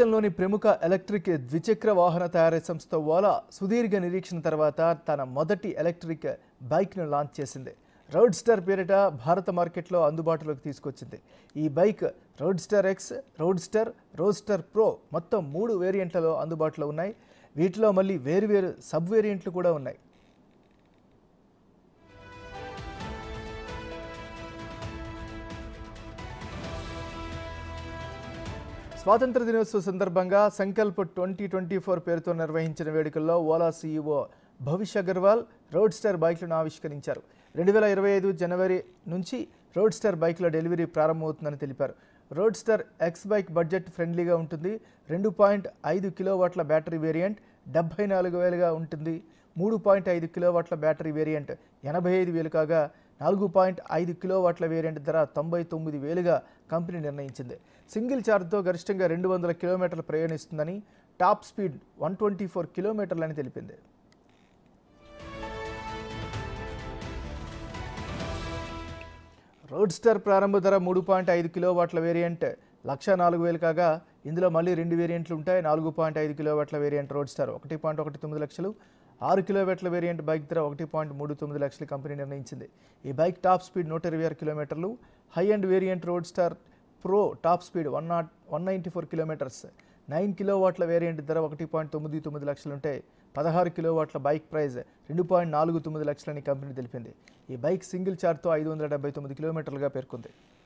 ప్రపంచంలోని ప్రముఖ ఎలక్ట్రిక్ ద్విచక్ర వాహన తయారీ సంస్థ ఓలా సుదీర్ఘ నిరీక్షణ తర్వాత తన మొదటి ఎలక్ట్రిక్ బైక్ను లాంచ్ చేసింది రోడ్స్టర్ పేరిట భారత మార్కెట్లో అందుబాటులోకి తీసుకొచ్చింది ఈ bike roadster X roadster roadster pro మొత్తం మూడు వేరియంట్లలో అందుబాటులో ఉన్నాయి వీటిలో మళ్ళీ వేరువేరు సబ్ వేరియంట్లు కూడా ఉన్నాయి స్వాతంత్ర దినోత్సవ సందర్భంగా సంకల్ప్ ట్వంటీ ట్వంటీ ఫోర్ పేరుతో నిర్వహించిన వేడుకల్లో Ola CEO Bhavish Aggarwal roadster బైక్లను ఆవిష్కరించారు రెండు వేల ఇరవై ఐదు జనవరి నుంచి రోడ్ స్టార్ బైక్ల డెలివరీ ప్రారంభమవుతుందని తెలిపారు roadster X bike budget ఫ్రెండ్లీగా ఉంటుంది రెండు పాయింట్ ఐదు కిలోవాట్ల బ్యాటరీ వేరియంట్ డెబ్బై నాలుగు వేలుగా ఉంటుంది మూడు పాయింట్ ఐదు కిలోవాట్ల బ్యాటరీ వేరియంట్ ఎనభై ఐదు వేలు కాగా నాలుగు పాయింట్ ఐదు కిలోవాట్ల వేరియంట్ ధర తొంభై తొమ్మిది వేలుగా కంపెనీ నిర్ణయించింది సింగిల్ ఛార్జ్తో గరిష్టంగా రెండు వందల కిలోమీటర్లు ప్రయాణిస్తుందని top speed one twenty four కిలోమీటర్లని తెలిపింది రోడ్ స్టార్ ప్రారంభ ధర మూడు పాయింట్ ఐదు కిలోవాట్ల వేరియంట్ లక్ష నాలుగు వేలు కాగా ఇందులో మళ్ళీ రెండు వేరియంట్లు ఉంటాయి నాలుగు పాయింట్ ఐదు కిలోవాట్ల వేరియంట్ రోడ్ స్టార్ ఒకటి పాయింట్ ఒకటి తొమ్మిది లక్షలు ఆరు కిలోమీటర్ల వేరియంట్ బైక్ ధర ఒకటి పాయింట్ మూడు తొమ్మిది లక్షలు కంపెనీ నిర్ణయించింది ఈ బైక్ టాప్ స్పీడ్ నూట ఇరవై ఆరు కిలోమీటర్లు high end variant roadster pro top speed one not one ninety four kilometers nine కిలోవాట్ల వేరియంట్ ధర ఒకటి పాయింట్ తొమ్మిది తొమ్మిది లక్షలు ఉంటే పదహారు కిలోవాట్ల బైక్ ప్రైస్ రెండు పాయింట్ నాలుగు తొమ్మిది లక్షలని కంపెనీ తెలిపింది ఈ బైక్ సింగిల్ చార్జ్తో ఐదు వందల డెబ్బై తొమ్మిది కిలోమీటర్లుగా పేర్కొంది